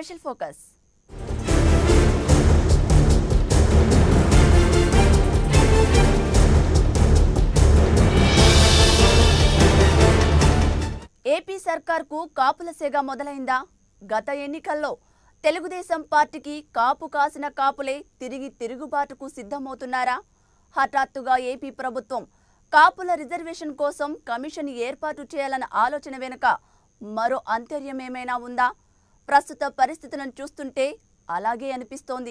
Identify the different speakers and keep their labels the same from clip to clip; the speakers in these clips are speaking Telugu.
Speaker 1: స్పెషల్ ఫోకస్ ఏపీ సర్కార్కు కాపుల సెగ మొదలైందా గత ఎన్నికల్లో తెలుగుదేశం పార్టీకి కాపు కాసిన కాపులే తిరిగి తిరుగుబాటుకు సిద్ధమవుతున్నారా హఠాత్తుగా ఏపీ ప్రభుత్వం కాపుల రిజర్వేషన్ కోసం కమిషన్ ఏర్పాటు చేయాలన్న ఆలోచన వెనుక మరో అంతర్యమేమైనా ఉందా ప్రస్తుత పరిస్థితులను చూస్తుంటే అలాగే అనిపిస్తోంది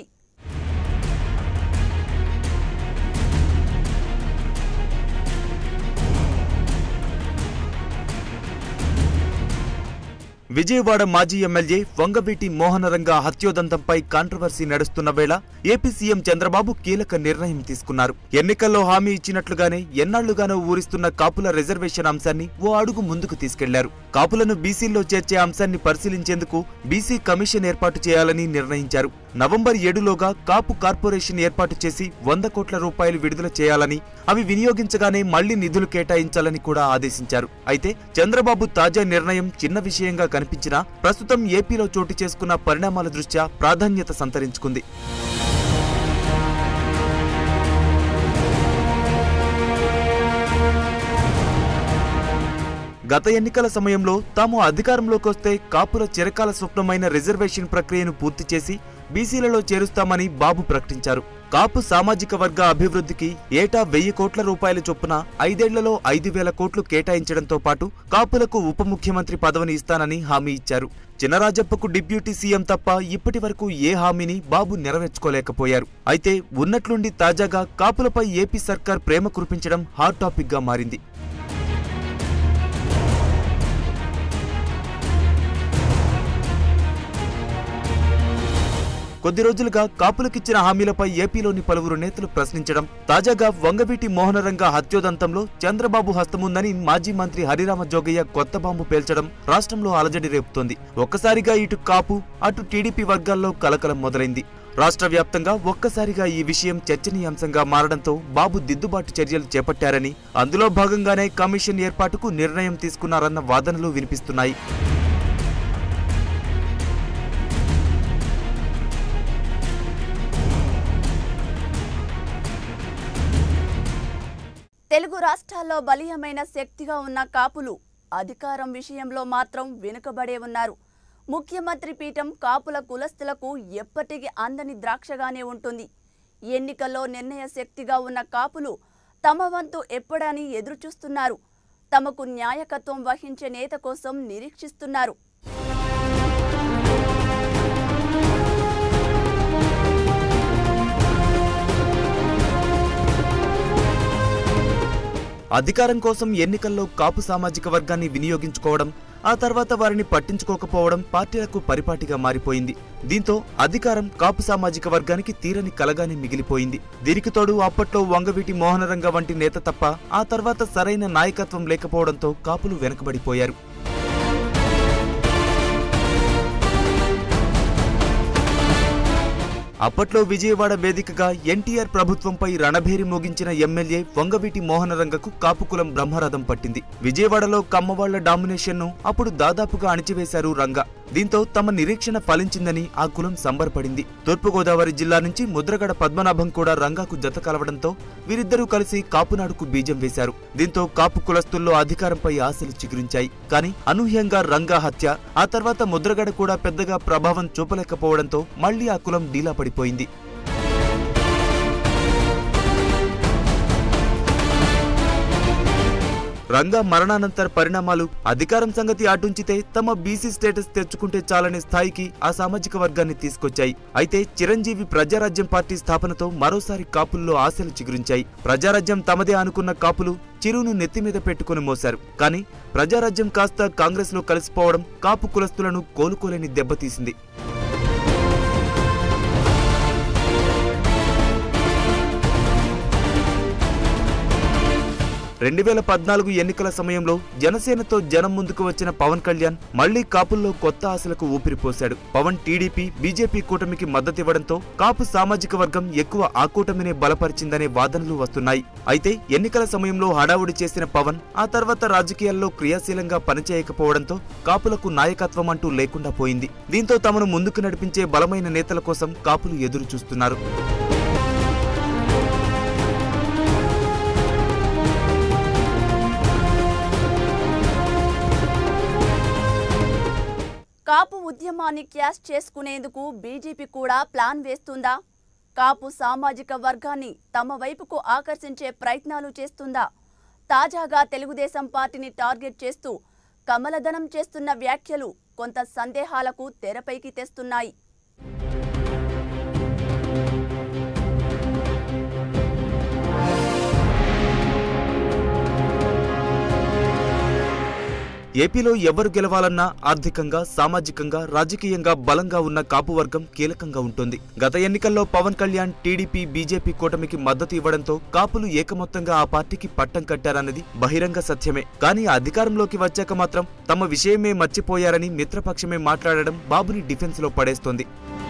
Speaker 2: విజయవాడ మాజీ ఎమ్మెల్యే వంగవీటి మోహనరంగ హత్యోదంతంపై కాంట్రవర్సీ నడుస్తున్న వేళ ఏపీ సీఎం చంద్రబాబు కీలక నిర్ణయం తీసుకున్నారు ఎన్నికల్లో హామీ ఇచ్చినట్లుగానే ఎన్నాళ్లుగానో ఊరిస్తున్న కాపుల రిజర్వేషన్ అంశాన్ని ఓ అడుగు ముందుకు తీసుకెళ్లారు కాపులను బీసీల్లో చేర్చే అంశాన్ని పరిశీలించేందుకు బీసీ కమిషన్ ఏర్పాటు చేయాలని నిర్ణయించారు నవంబర్ ఏడులోగా కాపు కార్పొరేషన్ ఏర్పాటు చేసి వంద కోట్ల రూపాయలు విడుదల చేయాలని అవి వినియోగించగానే మళ్లీ నిధులు కేటాయించాలని కూడా ఆదేశించారు అయితే చంద్రబాబు తాజా నిర్ణయం చిన్న విషయంగా కనిపించినా ప్రస్తుతం ఏపీలో చోటు చేసుకున్న పరిణామాల దృష్ట్యా ప్రాధాన్యత సంతరించుకుంది గత ఎన్నికల సమయంలో తాము అధికారంలోకి వస్తే కాపుల చిరకాల స్వప్నమైన రిజర్వేషన్ ప్రక్రియను పూర్తి చేసి బీసీలలో చేరుస్తామని బాబు ప్రకటించారు కాపు సామాజిక వర్గ అభివృద్ధికి ఏటా వెయ్యి కోట్ల రూపాయల చొప్పున ఐదేళ్లలో ఐదు వేల కోట్లు కేటాయించడంతో పాటు కాపులకు ఉప ముఖ్యమంత్రి పదవిని ఇస్తానని హామీ ఇచ్చారు చినరాజప్పకు డిప్యూటీ సీఎం తప్ప ఇప్పటి వరకు ఏ హామీని బాబు నెరవేర్చుకోలేకపోయారు అయితే ఉన్నట్లుండి తాజాగా కాపులపై ఏపీ సర్కార్ ప్రేమ కురిపించడం హాట్ టాపిక్ గా మారింది కొద్ది రోజులుగా కాపులకిచ్చిన హామీలపై ఏపీలోని పలువురు నేతలు ప్రశ్నించడం తాజాగా వంగవీటి మోహనరంగ హత్యోదంతంలో చంద్రబాబు హస్తముందని మాజీ మంత్రి హరిరామ జోగయ్య కొత్త బాంబు పేల్చడం రాష్ట్రంలో అలజడి రేపుతోంది ఒక్కసారిగా ఇటు కాపు అటు టీడీపీ వర్గాల్లో కలకలం మొదలైంది రాష్ట్ర వ్యాప్తంగా ఒక్కసారిగా ఈ విషయం చర్చనీయాంశంగా మారడంతో బాబు దిద్దుబాటు చర్యలు చేపట్టారని అందులో భాగంగానే కమిషన్ ఏర్పాటుకు నిర్ణయం తీసుకున్నారన్న వాదనలు వినిపిస్తున్నాయి
Speaker 1: తెలుగు రాష్ట్రాల్లో బలీయమైన శక్తిగా ఉన్న కాపులు అధికారం విషయంలో మాత్రం వెనుకబడే ఉన్నారు ముఖ్యమంత్రి పీఠం కాపుల కులస్తులకు ఎప్పటికీ అందని ద్రాక్షగానే ఉంటుంది ఎన్నికల్లో నిర్ణయ శక్తిగా ఉన్న కాపులు తమ వంతు ఎప్పుడని ఎదురుచూస్తున్నారు తమకు న్యాయకత్వం వహించే నేత కోసం నిరీక్షిస్తున్నారు
Speaker 2: అధికారం కోసం ఎన్నికల్లో కాపు సామాజిక వర్గాన్ని వినియోగించుకోవడం ఆ తర్వాత వారిని పట్టించుకోకపోవడం పార్టీలకు పరిపాటిగా మారిపోయింది దీంతో అధికారం కాపు సామాజిక వర్గానికి తీరని కలగానే మిగిలిపోయింది దీనికి తోడు అప్పట్లో వంగవీటి మోహనరంగ వంటి నేత తప్ప ఆ తర్వాత సరైన నాయకత్వం లేకపోవడంతో కాపులు వెనకబడిపోయారు అప్పట్లో విజయవాడ వేదికగా ఎన్టీఆర్ ప్రభుత్వంపై రణభేరి మోగించిన ఎమ్మెల్యే వంగవీటి మోహనరంగకు కాపుకులం బ్రహ్మరథం పట్టింది విజయవాడలో కమ్మవాళ్ల డామినేషన్ ను అప్పుడు దాదాపుగా అణిచివేశారు రంగ దీంతో తమ నిరీక్షణ ఫలించిందని ఆ కులం సంబరపడింది తూర్పుగోదావరి జిల్లా నుంచి ముద్రగడ పద్మనాభం కూడా రంగాకు జత కలవడంతో వీరిద్దరూ కలిసి కాపునాడుకు బీజం వేశారు దీంతో కాపు కులస్తుల్లో అధికారంపై ఆశలు చిగురించాయి కానీ అనూహ్యంగా రంగా హత్య ఆ తర్వాత ముద్రగడ కూడా పెద్దగా ప్రభావం చూపలేకపోవడంతో మళ్లీ ఆ కులం డీలా పడిపోయింది రంగా మరణానంతర పరిణామాలు అధికారం సంగతి అటుంచితే తమ బీసీ స్టేటస్ తెచ్చుకుంటే చాలనే స్థాయికి ఆ సామాజిక వర్గాన్ని తీసుకొచ్చాయి అయితే చిరంజీవి ప్రజారాజ్యం పార్టీ స్థాపనతో మరోసారి కాపుల్లో ఆశలు చిగురించాయి ప్రజారాజ్యం తమదే అనుకున్న కాపులు చిరును నెత్తిమీద పెట్టుకుని మోశారు కానీ ప్రజారాజ్యం కాస్త కాంగ్రెస్ లో కలిసిపోవడం కాపు కులస్తులను కోలుకోలేని దెబ్బతీసింది రెండు వేల పద్నాలుగు ఎన్నికల సమయంలో జనసేనతో జనం ముందుకు వచ్చిన పవన్ కళ్యాణ్ మళ్లీ కాపుల్లో కొత్త ఆశలకు ఊపిరిపోశాడు పవన్ టీడీపీ బీజేపీ కూటమికి మద్దతివ్వడంతో కాపు సామాజిక వర్గం ఎక్కువ ఆ కూటమినే బలపరిచిందనే వాదనలు వస్తున్నాయి అయితే ఎన్నికల సమయంలో హడావుడి చేసిన పవన్ ఆ తర్వాత రాజకీయాల్లో క్రియాశీలంగా పనిచేయకపోవడంతో కాపులకు నాయకత్వం అంటూ లేకుండా పోయింది దీంతో తమను ముందుకు నడిపించే బలమైన నేతల కోసం కాపులు ఎదురు చూస్తున్నారు
Speaker 1: కాపు ఉద్యమాన్ని క్యాష్ చేసుకునేందుకు బీజేపీ కూడా ప్లాన్ వేస్తుందా కాపు సామాజిక వర్గాన్ని తమ వైపుకు ఆకర్షించే ప్రయత్నాలు చేస్తుందా తాజాగా తెలుగుదేశం పార్టీని టార్గెట్ చేస్తూ కమలదనం చేస్తున్న వ్యాఖ్యలు కొంత సందేహాలకు తెరపైకి తెస్తున్నాయి
Speaker 2: ఏపీలో ఎవరు గెలవాలన్నా ఆర్థికంగా సామాజికంగా రాజకీయంగా బలంగా ఉన్న కాపు వర్గం కీలకంగా ఉంటుంది గత ఎన్నికల్లో పవన్ కళ్యాణ్ టీడీపీ బీజేపీ కూటమికి మద్దతు ఇవ్వడంతో కాపులు ఏకమొత్తంగా ఆ పార్టీకి పట్టం కట్టారన్నది బహిరంగ సత్యమే కానీ అధికారంలోకి వచ్చాక మాత్రం తమ విషయమే మర్చిపోయారని మిత్రపక్షమే మాట్లాడడం బాబుని డిఫెన్స్ లో పడేస్తోంది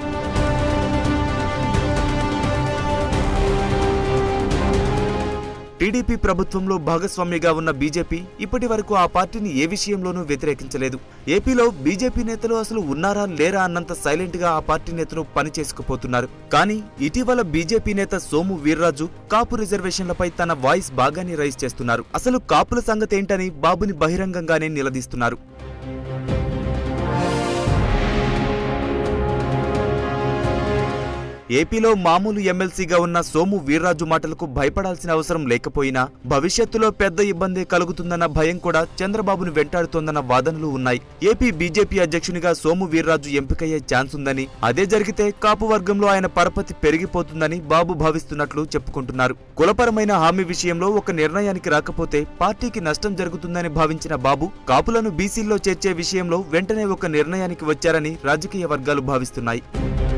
Speaker 2: టీడీపీ ప్రభుత్వంలో భాగస్వామిగా ఉన్న బీజేపీ ఇప్పటి వరకు ఆ పార్టీని ఏ విషయంలోనూ వ్యతిరేకించలేదు ఏపీలో బీజేపీ నేతలు అసలు ఉన్నారా లేరా అన్నంత సైలెంట్ గా ఆ పార్టీ నేతలు పనిచేసుకుపోతున్నారు కానీ ఇటీవల బీజేపీ నేత సోము వీర్రాజు కాపు రిజర్వేషన్లపై తన వాయిస్ బాగానే రైజ్ చేస్తున్నారు అసలు కాపుల సంగతి ఏంటని బాబుని బహిరంగంగానే నిలదీస్తున్నారు ఏపీలో మామూలు ఎమ్మెల్సీగా ఉన్న సోము వీర్రాజు మాటలకు భయపడాల్సిన అవసరం లేకపోయినా భవిష్యత్తులో పెద్ద ఇబ్బంది కలుగుతుందన్న భయం కూడా చంద్రబాబును వెంటాడుతోందన్న వాదనలు ఉన్నాయి ఏపీ బీజేపీ అధ్యక్షునిగా సోము వీర్రాజు ఎంపికయ్యే ఛాన్స్ ఉందని అదే జరిగితే కాపు వర్గంలో ఆయన పరపతి పెరిగిపోతుందని బాబు భావిస్తున్నట్లు చెప్పుకుంటున్నారు కులపరమైన హామీ విషయంలో ఒక నిర్ణయానికి రాకపోతే పార్టీకి నష్టం జరుగుతుందని భావించిన బాబు కాపులను బీసీల్లో చేర్చే విషయంలో వెంటనే ఒక నిర్ణయానికి వచ్చారని రాజకీయ వర్గాలు భావిస్తున్నాయి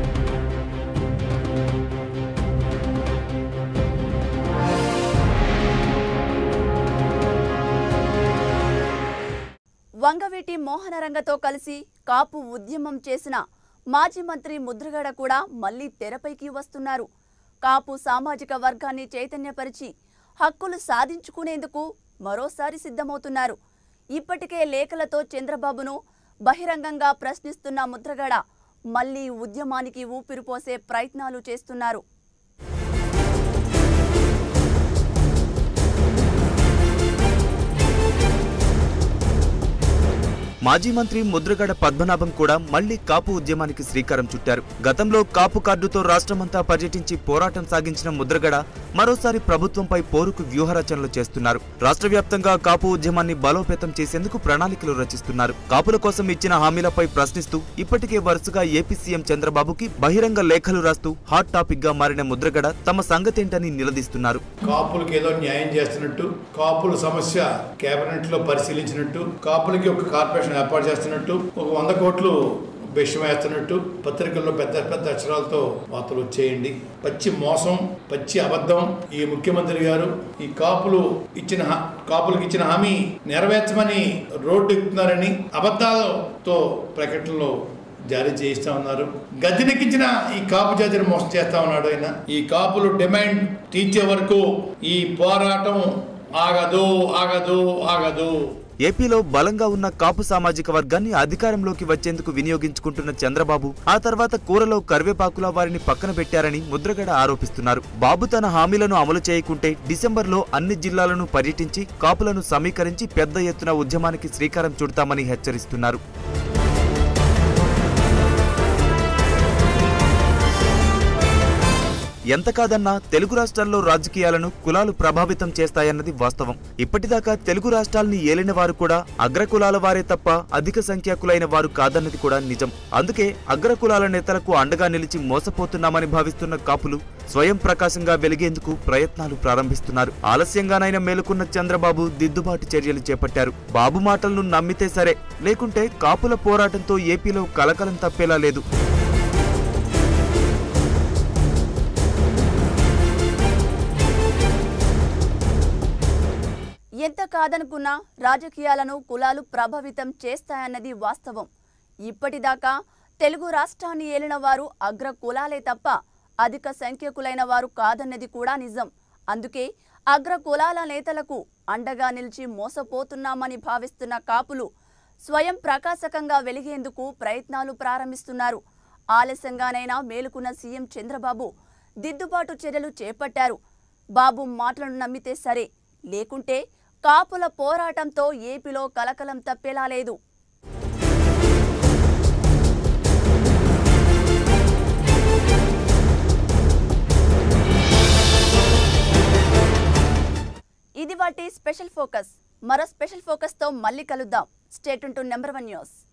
Speaker 1: వంగవీటి మోహనరంగతో కలిసి కాపు ఉద్యమం చేసిన మాజీ మంత్రి ముద్రగడ కూడా మళ్లీ తెరపైకి వస్తున్నారు కాపు సామాజిక వర్గాన్ని చైతన్యపరిచి హక్కులు సాధించుకునేందుకు మరోసారి సిద్ధమవుతున్నారు ఇప్పటికే లేఖలతో చంద్రబాబును బహిరంగంగా ప్రశ్నిస్తున్న ముద్రగడ మళ్లీ ఉద్యమానికి ఊపిరిపోసే ప్రయత్నాలు చేస్తున్నారు
Speaker 2: మాజీ మంత్రి ముద్రగడ పద్మనాభం కూడా మళ్లీ కాపు ఉద్యమానికి శ్రీకారం చుట్టారు గతంలో కాపు కార్డుతో రాష్ట్రమంతా పర్యటించి పోరాటం సాగించిన ముద్రగడ మరోసారి ప్రభుత్వంపై పోరుకు వ్యూహరచనలు చేస్తున్నారు రాష్ట్ర వ్యాప్తంగా కాపు ఉద్యమాన్ని బలోపేతం చేసేందుకు ప్రణాళికలు రచిస్తున్నారు కాపుల కోసం ఇచ్చిన హామీలపై ప్రశ్నిస్తూ ఇప్పటికే వరుసగా ఏపీ సీఎం చంద్రబాబుకి బహిరంగ లేఖలు రాస్తూ హాట్ టాపిక్ గా మారిన ముద్రగడ తమ సంగతేంటని నిలదీస్తున్నారు
Speaker 3: కాపులకి ఏదో న్యాయం చేస్తున్నట్టు కాపుల సమస్య కేబినెట్ లో పరిశీలించినట్టు కాపులకి ఒక కార్పొరేషన్ ఏర్పాటు చేస్తున్నట్టు ఒక వంద కోట్లు విషయం వేస్తున్నట్టు పత్రికల్లో పెద్ద పెద్ద అక్షరాలతో వార్తలు వచ్చేయండి పచ్చి మోసం పచ్చి అబద్ధం ఈ ముఖ్యమంత్రి గారు ఈ కాపులు ఇచ్చిన హా- కాపులకు ఇచ్చిన హామీ నెరవేర్చమని రోడ్డు ఎక్కుతున్నారని అబద్ధాలతో ప్రకటనలో జారీ చేయిస్తా ఉన్నారు గద్దెనెక్కించిన ఈ కాపు జాతిని మోసం చేస్తా ఉన్నాడు ఆయన ఈ కాపులు డిమాండ్ తీర్చే వరకు ఈ పోరాటం ఆగదు ఆగదు ఆగదు
Speaker 2: ఏపీలో బలంగా ఉన్న కాపు సామాజిక వర్గాన్ని అధికారంలోకి వచ్చేందుకు వినియోగించుకుంటున్న చంద్రబాబు ఆ తర్వాత కూరలో కరివేపాకులా వారిని పక్కన పెట్టారని ముద్రగడ ఆరోపిస్తున్నారు బాబు తన హామీలను అమలు చేయకుంటే డిసెంబర్లో అన్ని జిల్లాలను పర్యటించి కాపులను సమీకరించి పెద్ద ఎత్తున ఉద్యమానికి శ్రీకారం చుడతామని హెచ్చరిస్తున్నారు ఎంత కాదన్నా తెలుగు రాష్ట్రాల్లో రాజకీయాలను కులాలు ప్రభావితం చేస్తాయన్నది వాస్తవం ఇప్పటిదాకా తెలుగు రాష్ట్రాల్ని ఏలిన వారు కూడా అగ్రకులాల వారే తప్ప అధిక సంఖ్యాకులైన వారు కాదన్నది కూడా నిజం అందుకే అగ్రకులాల నేతలకు అండగా నిలిచి మోసపోతున్నామని భావిస్తున్న కాపులు స్వయం ప్రకాశంగా వెలిగేందుకు ప్రయత్నాలు ప్రారంభిస్తున్నారు ఆలస్యంగానైనా మేలుకున్న చంద్రబాబు దిద్దుబాటు చర్యలు చేపట్టారు బాబు మాటలను నమ్మితే సరే లేకుంటే కాపుల పోరాటంతో ఏపీలో కలకలం తప్పేలా లేదు
Speaker 1: ఎంత కాదనుకున్నా రాజకీయాలను కులాలు ప్రభావితం చేస్తాయన్నది వాస్తవం ఇప్పటిదాకా తెలుగు రాష్ట్రాన్ని ఏలిన వారు అగ్ర కులాలే తప్ప అధిక సంఖ్యకులైన వారు కాదన్నది కూడా నిజం అందుకే అగ్ర కులాల నేతలకు అండగా నిలిచి మోసపోతున్నామని భావిస్తున్న కాపులు స్వయం ప్రకాశకంగా వెలిగేందుకు ప్రయత్నాలు ప్రారంభిస్తున్నారు ఆలస్యంగానైనా మేలుకున్న సీఎం చంద్రబాబు దిద్దుబాటు చర్యలు చేపట్టారు బాబు మాటలను నమ్మితే సరే లేకుంటే కాపుల పోరాటంతో ఏపీలో కలకలం తప్పేలా లేదు ఇది వాటి స్పెషల్ ఫోకస్ మరో స్పెషల్ ఫోకస్తో మళ్ళీ కలుద్దాం state to number one news